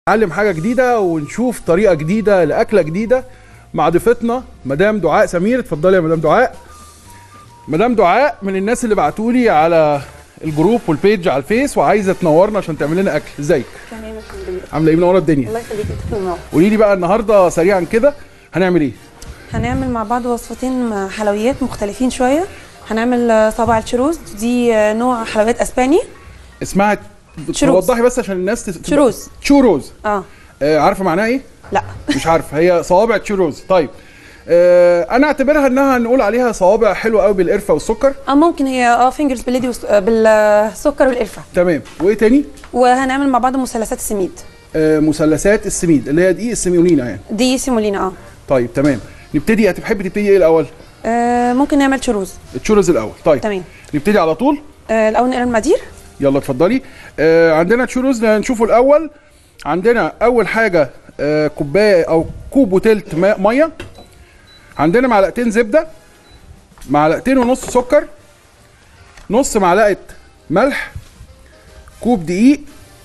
نتعلم حاجه جديده ونشوف طريقه جديده لاكله جديده مع ضيفتنا مدام دعاء سمير اتفضلي يا مدام دعاء مدام دعاء من الناس اللي بعتوا لي على الجروب والبيج على الفيس وعايزه تنورنا عشان تعمل لنا اكل ازيك تمام الحمد لله عامله ايه منوره الدنيا الله يخليك انت منور قولي لي بقى النهارده سريعا كده هنعمل ايه هنعمل مع بعض وصفتين مع حلويات مختلفين شويه هنعمل آه، صباع الشروز دي آه، نوع حلويات اسباني اسمها تشوروز. توضحي بس عشان الناس تس- تشوروز. تشوروز اه آه عارفه معناها ايه لا مش عارفه هي صوابع تشوروز طيب آه انا اعتبرها انها نقول عليها صوابع حلوه قوي بالقرفه والسكر اه ممكن هي اه فينجرز بالليدي وس- آه، بالسكر والقرفه تمام وايه تاني وهنعمل مع بعض مثلثات السميد آه مثلثات السميد اللي هي دي السميولينا يعني دي سيمولينا اه طيب تمام نبتدي هتحبي تبتدي ايه الاول آه، ممكن نعمل شروز التشورز الاول طيب تمام نبتدي على طول آه، الاول نقرا المقادير يلا اتفضلي آه عندنا تشوروز نشوفه الاول عندنا اول حاجه آه كوبايه او كوب وتلت ماء ميه عندنا معلقتين زبده معلقتين ونص سكر نص معلقه ملح كوب دقيق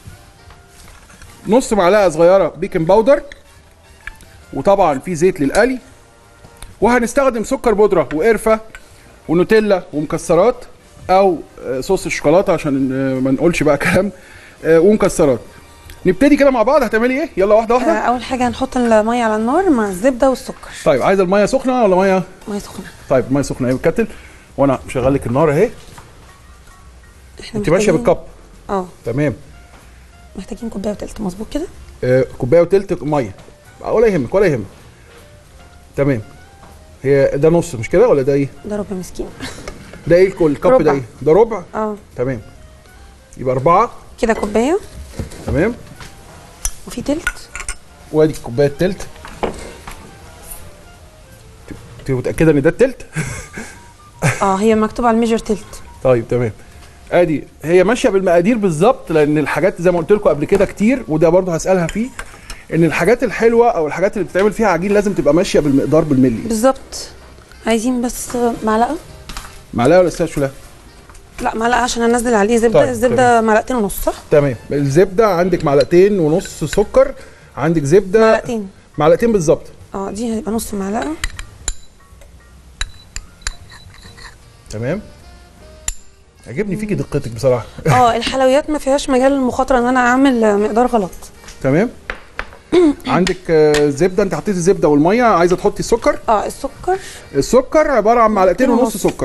نص معلقه صغيره بيكنج باودر وطبعا في زيت للقلي وهنستخدم سكر بودره وقرفه ونوتيلا ومكسرات او آه، صوص الشوكولاته عشان آه، ما نقولش بقى كلام آه، ومكسرات نبتدي كده مع بعض هتعملي ايه يلا واحده آه، واحده اول حاجه هنحط الميه على النار مع الزبده والسكر طيب عايزه الميه سخنه ولا ميه ميه سخنه طيب الميه سخنه اهي بتكتل وانا مشغل لك النار اهي احنا انت ماشيه محتاجين- بالكب اه تمام محتاجين كوبايه وتلت مظبوط كده آه، كوبايه وتلت ميه ولا يهمك ولا يهمك تمام هي ده نص مش كده ولا ده ايه ده ربع مسكين ده ايه الكل الكب ربع. ده ايه ده ربع اه تمام يبقى اربعه كده كوبايه تمام وفي تلت وادي كوبايه تلت انت متاكده ان ده التلت اه هي مكتوب على الميجر تلت طيب تمام ادي هي ماشيه بالمقادير بالظبط لان الحاجات زي ما قلت لكم قبل كده كتير وده برضه هسالها فيه ان الحاجات الحلوه او الحاجات اللي بتتعمل فيها عجين لازم تبقى ماشيه بالمقدار بالملي بالظبط عايزين بس معلقه معلقه ولا استاذ شوله لا معلقه عشان هنزل عليه زبده طيب، الزبده معلقتين ونص صح تمام الزبده عندك معلقتين ونص سكر عندك زبده معلقتين معلقتين بالظبط اه دي هتبقى نص معلقه تمام عجبني فيكي دقتك بصراحه اه الحلويات ما فيهاش مجال للمخاطره ان انا اعمل آه، مقدار غلط تمام عندك آه، زبده انت حطيتي الزبده والميه عايزه تحطي السكر اه السكر السكر عباره عن معلقتين معلقتين ونص ونص. سكر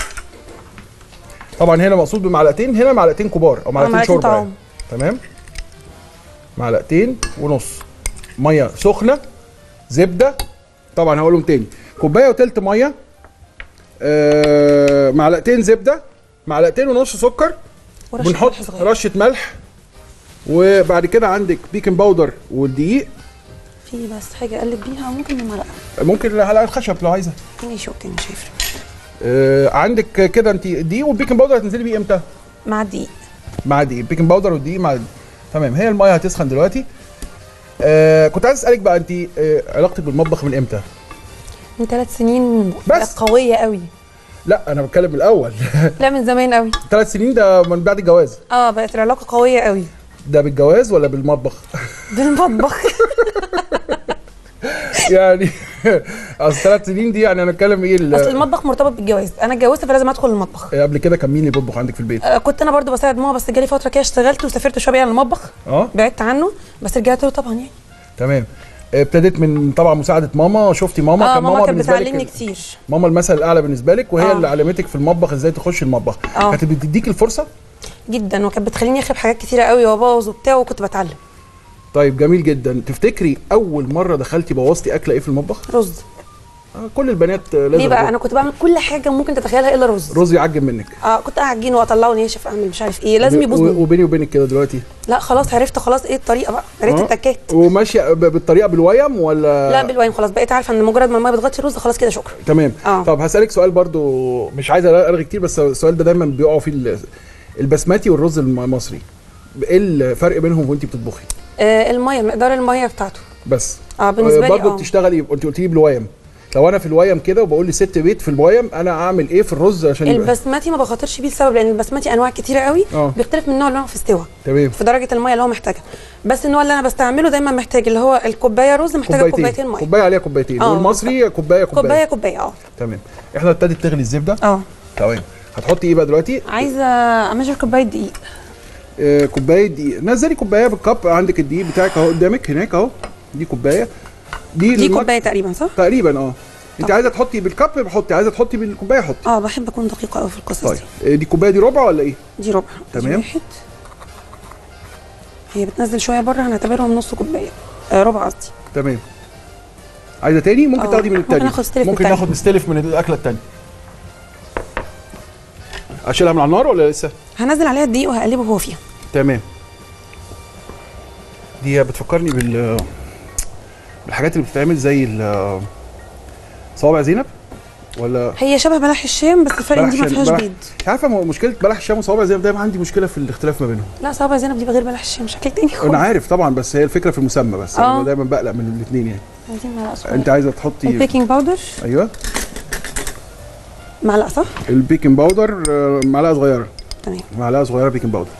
طبعا هنا مقصود بمعلقتين هنا معلقتين كبار او معلقتين معلقتين شوربه طعام. يعني. تمام معلقتين ونص ميه سخنه زبده طبعا هقولهم تاني كوبايه وتلت ميه آه معلقتين زبده معلقتين ونص سكر ورشه بنحط ملح صغير. رشه ملح وبعد كده عندك بيكنج باودر والدقيق في بس حاجه اقلب بيها ممكن بمعلقه ممكن على الخشب لو عايزه ماشي اوكي مش هيفرق آه عندك كده انت الدقيق والبيكنج باودر هتنزلي بيه امتى؟ مع الدقيق مع الدقيق البيكنج باودر والدقيق مع الدقيق. تمام هي الميه هتسخن دلوقتي آه كنت عايز اسالك بقى انت آه علاقتك بالمطبخ من امتى؟ من ثلاث سنين بس. قويه قوي لا انا بتكلم من الاول لا من زمان قوي ثلاث سنين ده من بعد الجواز اه بقت العلاقه قويه قوي ده بالجواز ولا بالمطبخ؟ بالمطبخ يعني اصل ثلاث سنين دي يعني انا اتكلم ايه ال- اصل المطبخ مرتبط بالجواز انا اتجوزت فلازم ادخل المطبخ قبل كده كان مين اللي بيطبخ عندك في البيت؟ آه، كنت انا برضو بساعد ماما بس جالي فتره كده اشتغلت وسافرت شويه على المطبخ اه بعدت عنه بس رجعت له طبعا يعني تمام ابتديت من طبعا مساعده ماما شفتي ماما اه كان ماما كانت بالنسبة لك بتعلمني ال- كتير ماما المثل الاعلى بالنسبه لك وهي آه. اللي علمتك في المطبخ ازاي تخش المطبخ آه. كانت بتديك الفرصه جدا وكانت بتخليني اخرب حاجات كتيره قوي وابوظ وبتاع وكنت بتعلم طيب جميل جدا تفتكري اول مره دخلتي بوظتي اكله ايه في المطبخ رز آه كل البنات آه، لازم ليه بقى الرز- انا كنت بعمل كل حاجه ممكن تتخيلها الا رز رز يعجب منك اه كنت اعجنه واطلعه ناشف اعمل مش عارف ايه لازم يبوظ و- مني. وبيني وبينك كده دلوقتي لا خلاص عرفت خلاص ايه الطريقه بقى عرفت آه. التكات وماشيه ب- بالطريقه بالويم ولا لا بالوايم خلاص بقيت عارفه ان مجرد ما الميه بتغطي الرز خلاص كده شكرا تمام آه. طب هسالك سؤال برضو مش عايز ارغي كتير بس السؤال ده دايما بيقعوا فيه ال- البسمتي والرز الم- ايه الفرق بينهم وانت بتطبخي آه الميه مقدار الميه بتاعته بس اه بالنسبه لي برضه اه بتشتغلي قلت قلت لي بالويم لو انا في الويم كده وبقول لي ست بيت في الويم انا اعمل ايه في الرز عشان يبقى البسمتي ما بخاطرش بيه لسبب لان البسمتي انواع كتيره قوي آه. بيختلف من النوع اللي هو في استوى تمام في درجه الميه اللي هو محتاجها بس النوع اللي انا بستعمله دايما محتاج اللي هو الكوبايه رز محتاجه كوبايتين ميه كوبايه عليها كوبايتين آه. والمصري كوبايه كوبايه, كوبايه كوبايه اه تمام احنا ابتدت تغلي الزبده اه تمام هتحطي ايه بقى دلوقتي عايزه امشر كوبايه دقيق آه كوبايه دقيق نزلي كوبايه بالكب عندك الدقيق بتاعك اهو قدامك هناك اهو دي كوبايه دي, دي المك- كوبايه تقريبا صح؟ تقريبا اه انت طب. عايزه تحطي بالكب حطي عايزه تحطي بالكوبايه حطي اه بحب اكون دقيقه قوي في القصص طيب دي آه، دي الكوبايه دي ربع ولا ايه دي ربع دي تمام. واحد هي بتنزل شويه بره هنعتبرهم نص كوبايه آه ربع قصدي تمان عايزه تاني ممكن آه، تاخدي من ممكن التاني آخد ستلف من ممكن التاني. ناخد نستلف من الاكله التانيه اشيلها من على النار ولا لسه هنزل عليها الدقيق وهقلبه وهو فيها تمام دي بتفكرني بال بالحاجات اللي بتتعمل زي ال- صوابع زينب ولا هي شبه بلح الشام بس الفرق ان دي ما بلح- فيهاش بلح- بيض انت عارفه م- مشكله بلح الشام وصوابع زينب دايما عندي مشكله في الاختلاف ما بينهم لا صوابع زينب دي غير بلح الشام شكل تاني خالص انا عارف طبعا بس هي الفكره في المسمى بس آه. انا دايما بقلق من الاثنين يعني عايزين معلقه صغيره انت عايزه تحطي البيكنج باودر ايوه معلقه صح؟ البيكنج باودر آه، معلقه صغيره تمام معلقه صغيره بيكنج باودر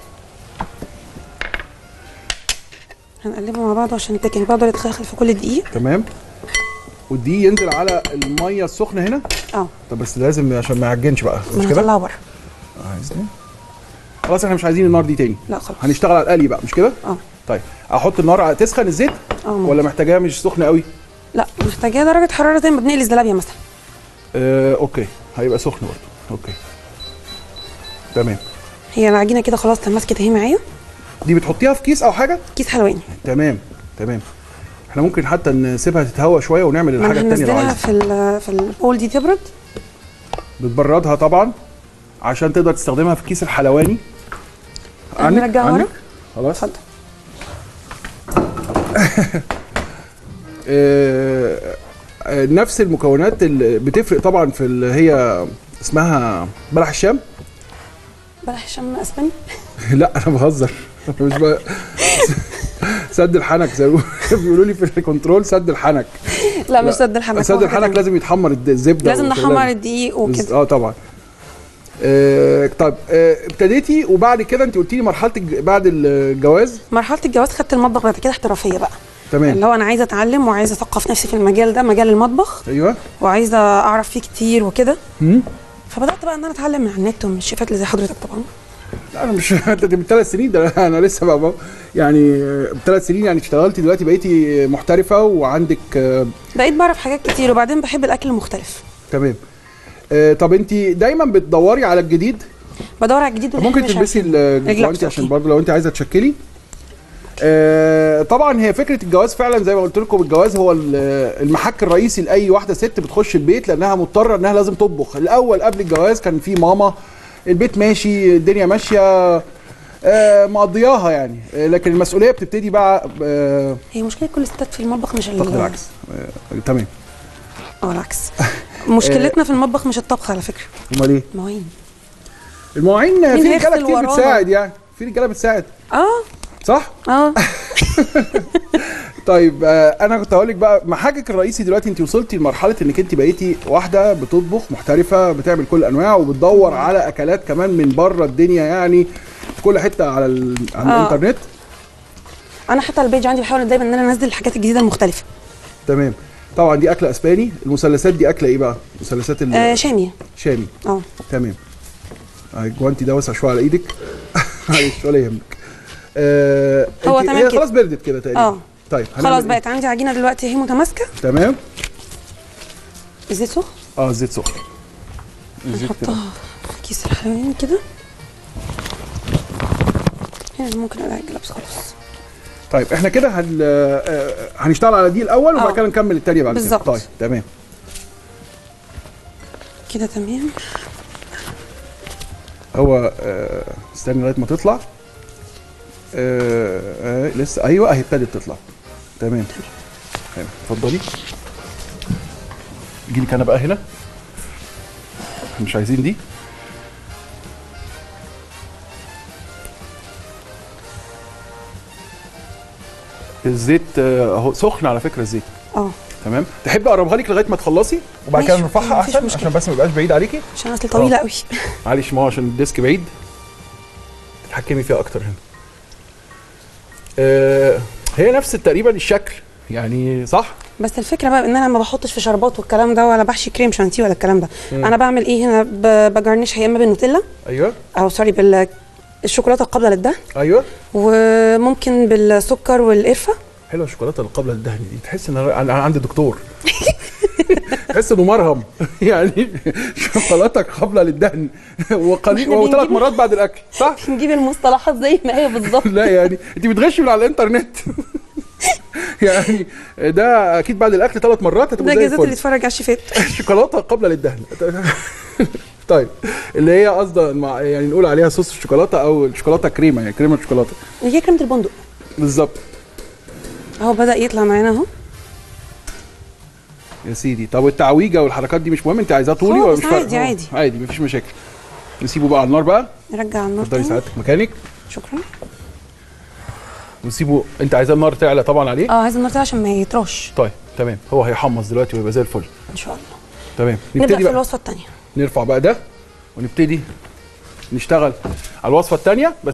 هنقلبه مع بعض عشان البيكنج باودر يتخلخل في كل دقيق تمام ودي ينزل على الميه السخنه هنا اه طب بس لازم عشان ما يعجنش بقى ما مش انا كده هطلعه بره عايزين خلاص احنا مش عايزين النار دي تاني لا خلاص هنشتغل على القلي بقى مش كده اه طيب احط النار على- تسخن الزيت اه ولا محتاجاها مش سخنه قوي لا محتاجاه درجه حراره زي ما بنقلي الزلابيه مثلا آه، اوكي هيبقى سخن برضه اوكي تمام هي العجينه كده خلاص تماسكت اهي معايا دي بتحطيها في كيس او حاجه كيس حلواني تمام تمام احنا ممكن حتى نسيبها تتهوى شويه ونعمل ما الحاجه انا التانيه لو هنزلها عايز في ال في البول دي تبرد بتبردها طبعا عشان تقدر تستخدمها في كيس الحلواني عنك- نرجعها ورا؟ عنك؟ خلاص اتفضل آه، آه، نفس المكونات اللي بتفرق طبعا في اللي هي اسمها بلح الشام بلح الشام اسباني لا انا بهزر أنا مش ب... سد الحنك زي ما بيقولوا لي في الكنترول سد الحنك لا مش لا، سد الحنك سد هو حاجة الحنك تانية. لازم يتحمر الد- الزبده لازم والكلام نحمر ده. الدقيق بز- وكده اه طبعا آه طيب آه ابتديتي وبعد كده انت قلتي لي مرحله الج... بعد الجواز مرحله الجواز خدت المطبخ بعد كده احترافيه بقى تمام اللي هو انا عايزه اتعلم وعايزه اثقف نفسي في المجال ده مجال المطبخ ايوه وعايزه اعرف فيه كتير وكده مم. فبدات بقى ان انا اتعلم من على النت ومن الشيفات اللي زي حضرتك طبعا لا انا مش انت دي من ثلاث سنين ده انا أنا لسه بقى بقى- يعني بثلاث سنين يعني اشتغلتي دلوقتي بقيتي محترفه وعندك آه بقيت بعرف حاجات كتير وبعدين بحب الاكل المختلف تمام آه طب انت دايما بتدوري على الجديد بدور على الجديد طب واللي ممكن إحنا مش تلبسي عارفينه. الجوانتي الجلافز، عشان أوكي. برضه لو انت عايزه تشكلي آه طبعا هي فكره الجواز فعلا زي ما قلت لكم الجواز هو ال- المحك الرئيسي لاي واحده ست بتخش البيت لانها مضطره انها لازم تطبخ الاول قبل الجواز كان في ماما البيت ماشي الدنيا ماشيه آه مقضياها يعني آه لكن المسؤوليه بتبتدي بقى آه هي مشكله كل الستات في المطبخ مش ال- اعتقد العكس آه تمام اه العكس مشكلتنا في المطبخ مش الطبخ على فكره امال ايه مواعين المواعين مين في هيغسل رجاله كتير ورانا؟ بتساعد يعني في رجاله بتساعد اه صح اه طيب آه، انا كنت هقول لك بقى محاجك الرئيسي دلوقتي انت وصلتي لمرحله انك انت بقيتي واحده بتطبخ محترفه بتعمل كل الانواع وبتدور على اكلات كمان من بره الدنيا يعني في كل حته على, ال... على آه. الانترنت انا حتى على البيج عندي بحاول دايما ان انا انزل الحاجات الجديده المختلفه تمام طبعا دي اكله اسباني المثلثات دي اكله ايه بقى مثلثات آه شامي الشامي اه تمام آه، الجوانتي ده وسع شويه على ايدك معلش ولا يهمك آه هو انت- تمام هي كده. خلاص بردت كده تقريبا اه طيب هنعمل خلاص إيه؟ بقت عندي عجينه دلوقتي اهي متماسكه تمام الزيت سخن اه الزيت سخن الزيت كده نحطها في كيس الحلواني كده هنا ممكن اقلع الجلابس خلاص طيب احنا كده هن... آه، هنشتغل على دي الاول وبعد آه. كده نكمل التانية بعد كده بالظبط. طيب تمام كده تمام هو آه، استني لغايه ما تطلع آه، آه، لسه ايوه اهي ابتدت تطلع تمام تمام اتفضلي جي لك انا بقى هنا مش عايزين دي الزيت آه، اهو سخن على فكره الزيت اه تمام تحب اقربها لك لغايه ما تخلصي وبعد كده ماشي، نرفعها مفيش احسن مشكلة. عشان بس ما يبقاش بعيد عليكي عشان اصل طويله قوي معلش ما هو عشان الديسك بعيد تتحكمي فيها اكتر هنا آه هي نفس تقريبا الشكل يعني صح بس الفكره بقى ان انا ما بحطش في شربات والكلام ده ولا بحشي كريم شانتيه ولا الكلام ده انا بعمل ايه هنا ب- بجرنشها يا اما بالنوتيلا ايوه او سوري بالشوكولاته القابله للدهن ايوه وممكن بالسكر والقرفه حلوه الشوكولاته اللي قبل الدهن دي تحس ان انا أنا عندي دكتور تحس انه مرهم يعني شوكولاته قبل للدهن وقليل إحنا وثلاث بنجيب- مرات بعد الاكل صح نجيب المصطلحات زي ما هي بالظبط لا يعني انت بتغشي من على الانترنت يعني ده اكيد بعد الاكل ثلاث مرات ده هتبقى زي جازات اللي الفل يتفرج على الشيفات شوكولاته قبل للدهن طيب اللي هي قصدا مع- يعني نقول عليها صوص الشوكولاته او الشوكولاته كريمه يعني كريمه شوكولاته هي كريمه البندق بالظبط اهو بدا يطلع معانا اهو يا سيدي طب التعويجه والحركات دي مش مهم انت عايزاه طولي ولا خالص، مش فارقة؟ عادي، عادي. عادي مفيش مشاكل نسيبه بقى على النار بقى نرجع النار اتفضلي تاني. سعادتك مكانك شكرا ونسيبه انت عايزاه النار تعلى طبعا عليه اه عايز النار تاني عشان ما يطرش طيب تمام هو هيحمص دلوقتي ويبقى زي الفل ان شاء الله تمام نبدا نبتدي في بقى الوصفه الثانيه نرفع بقى ده ونبتدي نشتغل على الوصفه الثانيه بس